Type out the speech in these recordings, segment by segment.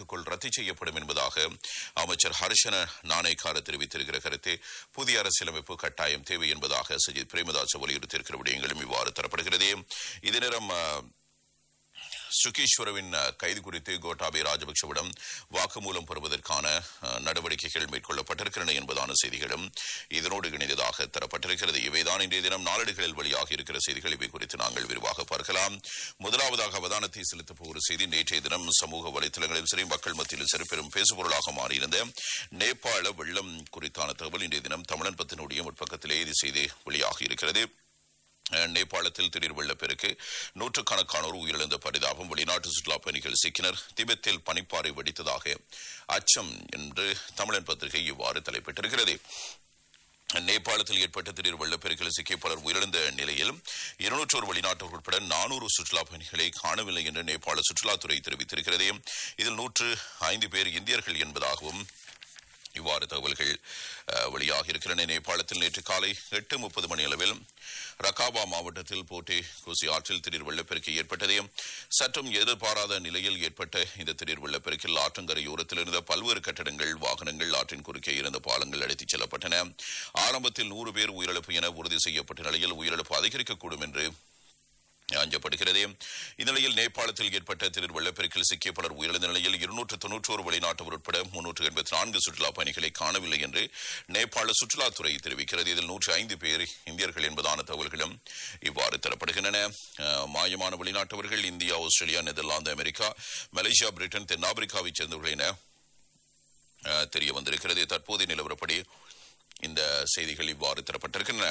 காலத்துக்குள் ரத்து செய்யப்படும் என்பதாக அமைச்சர் ஹர்ஷன நாணயக்கார தெரிவித்திருக்கிற கருத்து புதிய அரசியலமைப்பு கட்டாயம் தேவை என்பதாக சஜித் பிரேமதாஸ் வலியுறுத்தியிருக்கிற விடயங்களும் இவ்வாறு தரப்படுகிறது இதே நேரம் அஹ், சுகீஸ்வரவின் அஹ், கைது குறித்து கோட்டாபே ராஜபக்சவிடம் வாக்குமூலம் பெறுவதற்கான அஹ், நடவடிக்கைகள் மேற்கொள்ளப்பட்டிருக்கின்றன என்பதான செய்திகளும் இதனோடு இணைந்ததாக தரப்பட்டிருக்கிறது இவைதான் இன்றைய தினம் நாளேடுகளில் வெளியாக இருக்கிற செய்திகள் இவை குறித்து நாங்கள் விரிவாக பார்க்கலாம் முதலாவதாக அவதானத்தை செலுத்தப் போகிற செய்தி நேற்றைய தினம் சமூக வலைதளங்களில் சரி மக்கள் மத்தியில் சரி பெரும் பேசுபொருளாக மாறியிருந்த நேபாள வெள்ளம் குறித்தான தகவல் இன்றைய தினம் தமிழன் பத்தினுடைய முற்பக்கத்திலே இது செய்தி வெளியாக இருக்கிறது அஹ், நேபாளத்தில் திடீர் வெள்ளப்பெருக்கு நூற்றுக்கணக்கானோர் உயிரிழந்த பரிதாபம் வெளிநாட்டு சுற்றுலா பயணிகள் சிக்கினர் திபெத்தில் பனிப்பாறை வெடித்ததாக அச்சம் என்று தமிழன் பத்திரிகை இவ்வாறு தலைப்பிட்டிருக்கிறது நேபாளத்தில் ஏற்பட்ட திடீர் வெள்ளப்பெருக்கில் சிக்கிய பலர் உயிரிழந்த நிலையில் இருநூற்றோரு வெளிநாட்டவர் உட்பட நானூறு சுற்றுலா பயணிகளை காணவில்லை என்று நேபாள சுற்றுலாத்துறை தெரிவித்திருக்கிறது இதில் நூற்று ஐந்து பேர் இந்தியர்கள் என்பதாகவும் இவ்வாறு தகவல்கள் அஹ், வெளியாக இருக்கின்றன நேபாளத்தில் நேற்று காலை எட்டு முப்பது மணி அளவில் ரகாபா மாவட்டத்தில் போட்டே கோசி ஆற்றில் திடீர் வெள்ளப்பெருக்கு ஏற்பட்டது சற்றும் எதிர்பாராத நிலையில் ஏற்பட்ட இந்த திடீர் வெள்ளப்பெருக்கில் ஆற்றங்கரையோரத்தில் இருந்த பல்வேறு கட்டடங்கள் வாகனங்கள் ஆற்றின் குறுக்கே இருந்த பாலங்கள் அடித்துச் செல்லப்பட்டன ஆரம்பத்தில் நூறு பேர் உயிரிழப்பு என உறுதி செய்யப்பட்ட நிலையில் உயிரிழப்பு அதிகரிக்கக்கூடும் என்று அஞ்சப்படுகிறது இந்நிலையில் நேபாளத்தில் ஏற்பட்ட திடீர் வெள்ளப்பெருக்கில் சிக்கிய பலர் உயிரிழந்த நிலையில் இருநூற்று தொன்னூற்றோரு வெளிநாட்டவர் உட்பட முன்னூற்று எண்பத்தி நான்கு சுற்றுலா பயணிகளை காணவில்லை என்று நேபாள சுற்றுலாத்துறை தெரிவிக்கிறது இதில் நூற்று ஐந்து பேர் இந்தியர்கள் என்பதான தகவல்களும் இவ்வாறு தரப்படுகின்றன அஹ், மாயமான வெளிநாட்டவர்கள் India Australia Netherlands America Malaysia Britain தென்னாப்பிரிக்காவைச் சேர்ந்தவர்கள் என அஹ், தெரிய வந்திருக்கிறது தற்போதைய நிலவரப்படி இந்த செய்திகள் இவ்வாறு தரப்பட்டிருக்கின்றன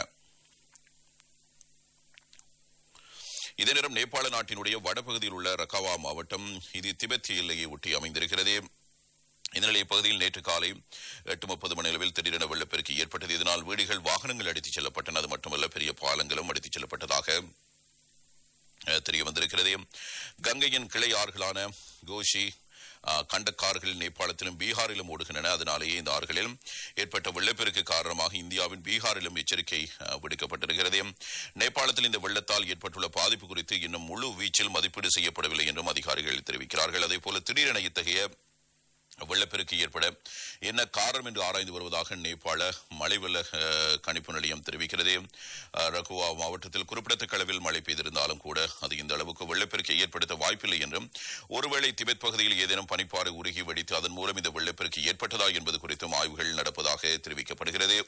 இதே நேரம் நேபாள நாட்டினுடைய வடபகுதியில் உள்ள ரகாவா மாவட்டம் இது திபெத் எல்லையை ஒட்டி அமைந்திருக்கிறது இந்நிலைய பகுதியில் நேற்று காலை எட்டு முப்பது மணி அளவில் திடீரென வெள்ளப்பெருக்கு ஏற்பட்டது இதனால் வீடுகள் வாகனங்கள் அடித்துச் செல்லப்பட்டன அது மட்டுமல்ல பெரிய பாலங்களும் அடித்துச் செல்லப்பட்டதாக அஹ், தெரிய வந்திருக்கிறது கங்கையின் கிளை ஆறுகளான கோஷி அஹ், கண்டக்கார்கள் நேபாளத்திலும் பீகாரிலும் ஓடுகின்றன அதனாலேயே இந்த ஆறுகளில் ஏற்பட்ட வெள்ளப்பெருக்கு காரணமாக இந்தியாவின் பீகாரிலும் எச்சரிக்கை அஹ், விடுக்கப்பட்டிருக்கிறது நேபாளத்தில் இந்த வெள்ளத்தால் ஏற்பட்டுள்ள பாதிப்பு குறித்து இன்னும் முழு வீச்சில் மதிப்பீடு செய்யப்படவில்லை என்றும் அதிகாரிகள் தெரிவிக்கிறார்கள் அதேபோல திடீரென இத்தகைய வெள்ளப்பெருக்கு ஏற்பட என்ன காரணம் என்று ஆராய்ந்து வருவதாக நேபாள மழை வெள்ள அஹ், கணிப்பு நிலையம் தெரிவிக்கிறது அஹ், ரகுவா மாவட்டத்தில் குறிப்பிடத்தக்க அளவில் மழை பெய்திருந்தாலும் கூட அது இந்த அளவுக்கு வெள்ளப்பெருக்கை ஏற்படுத்த வாய்ப்பில்லை என்றும் ஒருவேளை திபெத் பகுதியில் ஏதேனும் பனிப்பாறை உருகி வெடித்து அதன் மூலம் இந்த வெள்ளப்பெருக்கு ஏற்பட்டதா என்பது குறித்தும் ஆய்வுகள் நடப்பதாக தெரிவிக்கப்படுகிறது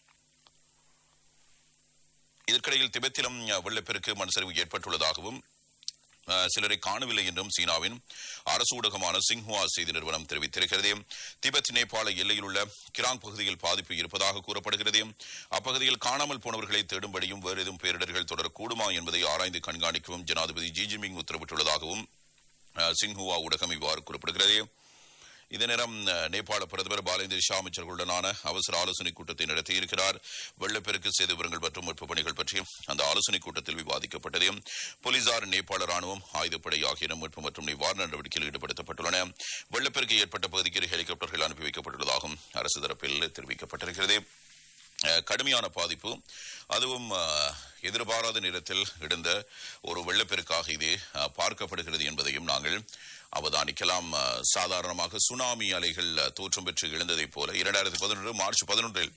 இதற்கிடையில் திபெத்திலும் அஹ், வெள்ளப்பெருக்கு மண்சரிவு ஏற்பட்டுள்ளதாகவும் அஹ், சிலரை காணவில்லை என்றும் சீனாவின் அரசு ஊடகமான சிங்ஹுவா செய்தி நிறுவனம் தெரிவித்திருக்கிறது திபெத் நேபாள எல்லையில் உள்ள கிராங் பகுதியில் பாதிப்பு இருப்பதாக கூறப்படுகிறது அப்பகுதியில் காணாமல் போனவர்களை தேடும்படியும் வேறு ஏதும் பேரிடர்கள் தொடரக்கூடுமா என்பதை ஆராய்ந்து கண்காணிக்கவும் ஜனாதிபதி ஜி ஜின்பிங் உத்தரவிட்டுள்ளதாகவும் அஹ், சிங்ஹுவா ஊடகம் இவ்வாறு குறிப்பிடுகிறது இதே நேரம் அஹ், நேபாள பிரதமர் பாலேந்திர ஷா அமைச்சர்களுடனான அவசர ஆலோசனைக் கூட்டத்தை நடத்தியிருக்கிறார் வெள்ளப்பெருக்கு சேத விவரங்கள் மற்றும் மீட்புப் பணிகள் பற்றி அந்த ஆலோசனைக் கூட்டத்தில் விவாதிக்கப்பட்டது போலீசார் நேபாள ராணுவம் ஆயுதப்படை ஆகியன மீட்பு மற்றும் நிவாரண நடவடிக்கையில் ஈடுபடுத்தப்பட்டுள்ளன வெள்ளப்பெருக்கு ஏற்பட்ட பகுதிக்கு ஹெலிகாப்டர்கள் அனுப்பி வைக்கப்பட்டுள்ளதாகவும் அரசு தரப்பில் தெரிவிக்கப்பட்டிருக்கிறது அஹ், கடுமையான பாதிப்பு அதுவும் அஹ், எதிர்பாராத நேரத்தில் இடந்த ஒரு வெள்ளப்பெருக்காக இது அஹ், பார்க்கப்படுகிறது என்பதையும் நாங்கள் அவதானிக்கலாம் அஹ், சாதாரணமாக சுனாமி அலைகள் அஹ், தோற்றம் பெற்று எழுந்ததைப் போல இரண்டாயிரத்தி பதினொன்று மார்ச் பதினொன்றில்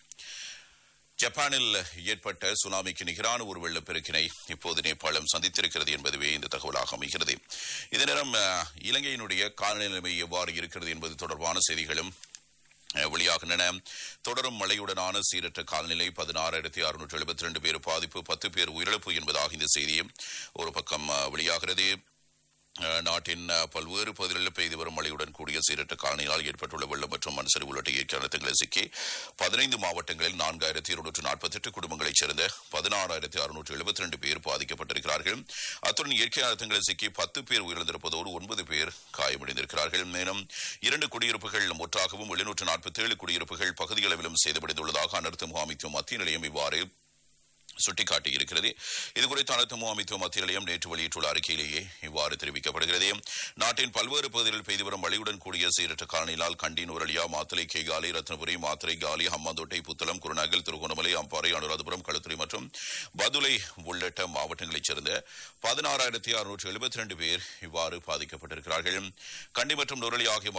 ஜப்பானில் ஏற்பட்ட சுனாமிக்கு நிகரான ஒரு வெள்ளப்பெருக்கினை இப்போது நேபாளம் சந்தித்திருக்கிறது என்பதுவே இந்த தகவலாக அமைகிறது இதே நேரம் அஹ், இலங்கையினுடைய காலநிலை நிலைமை எவ்வாறு இருக்கிறது என்பது தொடர்பான செய்திகளும் அஹ், வெளியாகின்றன தொடரும் மழையுடனான சீரற்ற காலநிலை பதினாறாயிரத்தி அறுநூற்று எழுபத்தி ரெண்டு பேர் பாதிப்பு பத்து பேர் உயிரிழப்பு என்பதாக இந்த செய்தி ஒரு பக்கம் அஹ், வெளியாகிறது அஹ், நாட்டின் அஹ், பல்வேறு பகுதிகளில் பெய்து வரும் மழையுடன் கூடிய சீரற்ற காலநிலையால் ஏற்பட்டுள்ள வெள்ளம் மற்றும் மண்சரி உள்ளிட்ட இயற்கை அனர்த்தங்களை சிக்கி பதினைந்து மாவட்டங்களில் நான்காயிரத்தி இருநூற்று நாற்பத்தி எட்டு குடும்பங்களைச் சேர்ந்த பதினாறாயிரத்தி அறுநூற்று எழுபத்தி ரெண்டு பேர் பாதிக்கப்பட்டிருக்கிறார்கள் அத்துடன் இயற்கை அனர்த்தங்களை சிக்கி பத்து பேர் உயிரிழந்திருப்பதோடு ஒன்பது பேர் காயமடைந்திருக்கிறார்கள் மேலும் இரண்டு குடியிருப்புகள் ஒன்றாகவும் எழுநூற்று நாற்பத்தி ஏழு குடியிருப்புகள் பகுதியளவிலும் சேதமடைந்துள்ளதாக அனர்த்த முகாமித்துவ மத்திய நிலையம் இவ்வாறு சுட்டிக்காட்டியிருக்கிறது இதுகுறித்து அனைத்து முகாமித்துவ மத்திய நிலையம் நேற்று வெளியிட்டுள்ள அறிக்கையிலேயே இவ்வாறு தெரிவிக்கப்படுகிறது நாட்டின் பல்வேறு பகுதிகளில் பெய்து வரும் மழையுடன் கூடிய சீரற்ற காலநிலால் கண்டி நூரலியா மாத்தலை கேகாலை ரத்னபுரி மாத்திரை காலி ஹம்மாந்தோட்டை புத்தளம் குருநாகல் திருகோணமலை அம்பாறை அனுராதபுரம் களுத்துறை மற்றும் பதுளை உள்ளிட்ட மாவட்டங்களைச் சேர்ந்த பதினாறாயிரத்தி அறுநூற்று எழுபத்தி ரெண்டு பேர் இவ்வாறு பாதிக்கப்பட்டிருக்கிறார்கள் கண்டி மற்றும் நுரலி ஆகிய